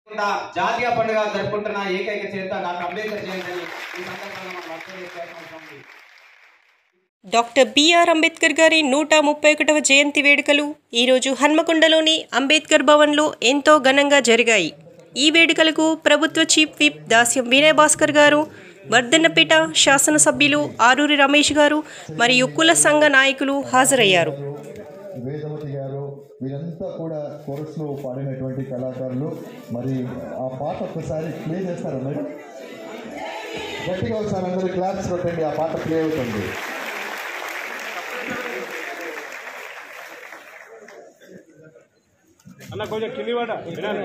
కూడా జాతీయ పండుగ జరుపుకుంటున్న ఏకైక చేత డాక్టర్ అంబేద్కర్ జయంతి అని ఈ సందర్భంగా మనం వర్క్ చేయాల్సిన అవసరం ఉంది డాక్టర్ బిఆర్ అంబేద్కర్ గారి నూట ముప్పై ఒకటవ జయంతి వేడుకలు ఈరోజు హన్మకొండలోని అంబేద్కర్ భవన్లో ఎంతో ఘనంగా జరిగాయి ఈ వేడుకలకు ప్రభుత్వ చీఫ్ విప్ దాస్యం వినయ్ భాస్కర్ గారు వర్ధన్నపేట శాసనసభ్యులు ఆరూరి రమేష్ గారు మరియు కుల సంఘ నాయకులు హాజరయ్యారు వేదవతి గారు వీరంతా కూడా కోరస్లో పాడినటువంటి కళాకారులు మరి ఆ పాట ఒక్కసారి ప్లే చేస్తారా మేడం గట్టిగా ఒకసారి అందరూ క్లాప్స్ కొట్టండి ఆ పాట ప్లే అవుతుంది అన్న కొంచెం కింది వాడ వినాలి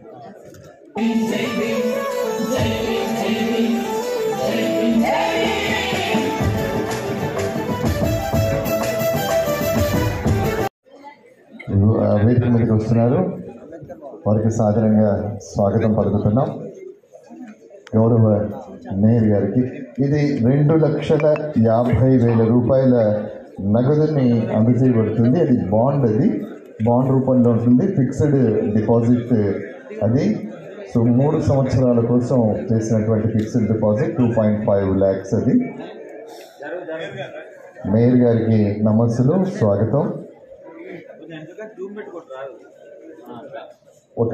ఆ వేదిక మీదకి వస్తున్నారు వారికి సాధారణంగా స్వాగతం పలుకుతున్నాం గౌరవ మేయర్ గారికి ఇది రెండు లక్షల యాభై వేల రూపాయల నగదుని అందజేయబడుతుంది అది బాండ్ అది బాండ్ రూపంలో ఉంటుంది ఫిక్స్డ్ డిపాజిట్ అది సో మూడు సంవత్సరాల కోసం చేసినటువంటి fixed deposit two point five lakhs అది మేయర్ గారికి నమస్సులు స్వాగతం ఒక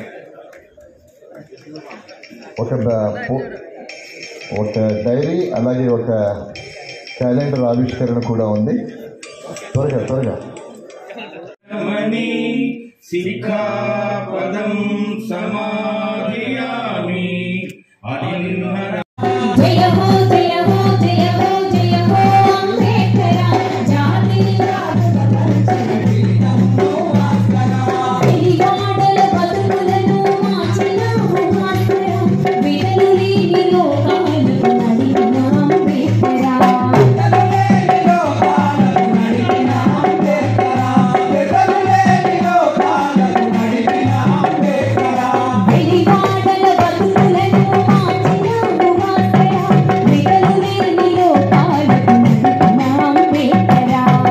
ఒక బ- పో- ఒక డైరీ అలాగే ఒక క్యాలెండర్ ఆవిష్కరణ కూడా ఉంది త్వరగా త్వరగా మణి శిఖాపదం సమాధియామి అనిర్హర జయ హో జయ హో జయ హో జయ హో అంబేద్కర జాతి వెలిగాడల బతుకులను మార్చిన మహాత్మర విడలు లేని లోకములకు నడిపిన అంబేద్కర వెలిగాడల బతుకులను మార్చిన మహాత్మర విడలు లేని లోకాలకు నడిపిన అంబేద్కర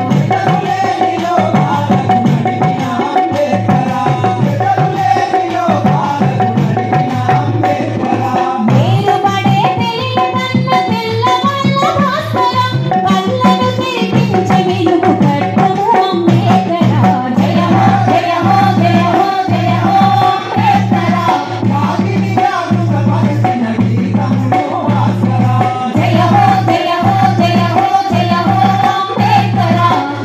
మేలుబడే తెలియకన్న తెల్లవాళ్ళ భాస్కరం కళ్ళను తిరిగించి వెలుగు కట్టము అంబేద్కర జయ హో జయ హో జయ హో జయ హో అంబేద్కర జయ హో జయ హో జయ హో జయ హో అంబేద్కర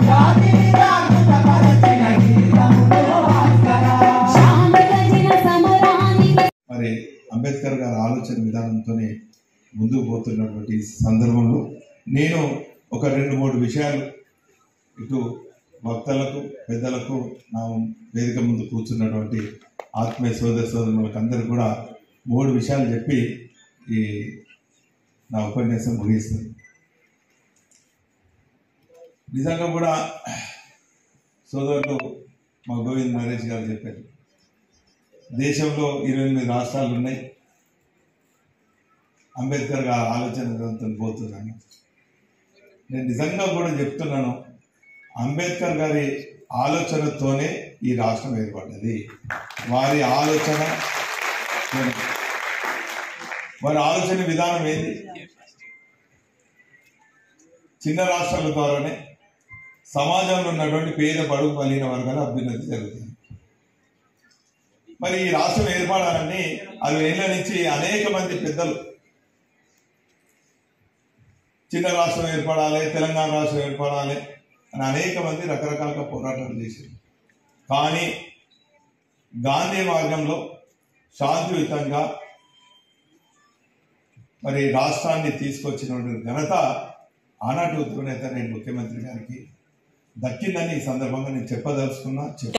శాంతి గజిన సమరానికి మరి అంబేద్కర్ గారి ఆలోచన విధానంతోనే ముందుకు పోతున్నటువంటి ఈ సందర్భంలో నేను ఒక రెండు మూడు విషయాలు ఇటు భక్తులకు పెద్దలకు నా వేదిక ముందు కూర్చున్నటువంటి ఆత్మీయ సోదర సోదరులకు అందరూ కూడా మూడు విషయాలు చెప్పి ఈ నా ఉపన్యాసం ముగిస్తుంది నిజంగా కూడా సోదరులు మా గోవింద్ నరేష్ గారు చెప్పారు దేశంలో ఇరవై ఎనిమిది రాష్ట్రాలు ఉన్నాయి అంబేద్కర్ గారి ఆలోచన విధానంతో పోతున్నాను నేను నిజంగా కూడా చెప్తున్నాను అంబేద్కర్ గారి ఆలోచనతోనే ఈ రాష్ట్రం ఏర్పడ్డది వారి ఆలోచన వారి ఆలోచన విధానం ఏంది చిన్న రాష్ట్రాల ద్వారానే సమాజంలో ఉన్నటువంటి పేద బడుగు బలిన వర్గాల అభ్యున్నతి జరుగుతుంది మరి ఈ రాష్ట్రం ఏర్పడాలని అరవై ఏళ్ళ నుంచి అనేక మంది పెద్దలు చిన్న రాష్ట్రం ఏర్పడాలి తెలంగాణ రాష్ట్రం ఏర్పడాలి అని అనేక మంది రకరకాలుగా పోరాటాలు చేశారు కానీ గాంధీ మార్గంలో శాంతియుతంగా మరి రాష్ట్రాన్ని తీసుకొచ్చినటువంటి ఘనత ఆనాటి ఉత్తరనేత నేను ముఖ్యమంత్రి గారికి దక్కిందని ఈ సందర్భంగా నేను చెప్పదలుచుకున్నా చెప్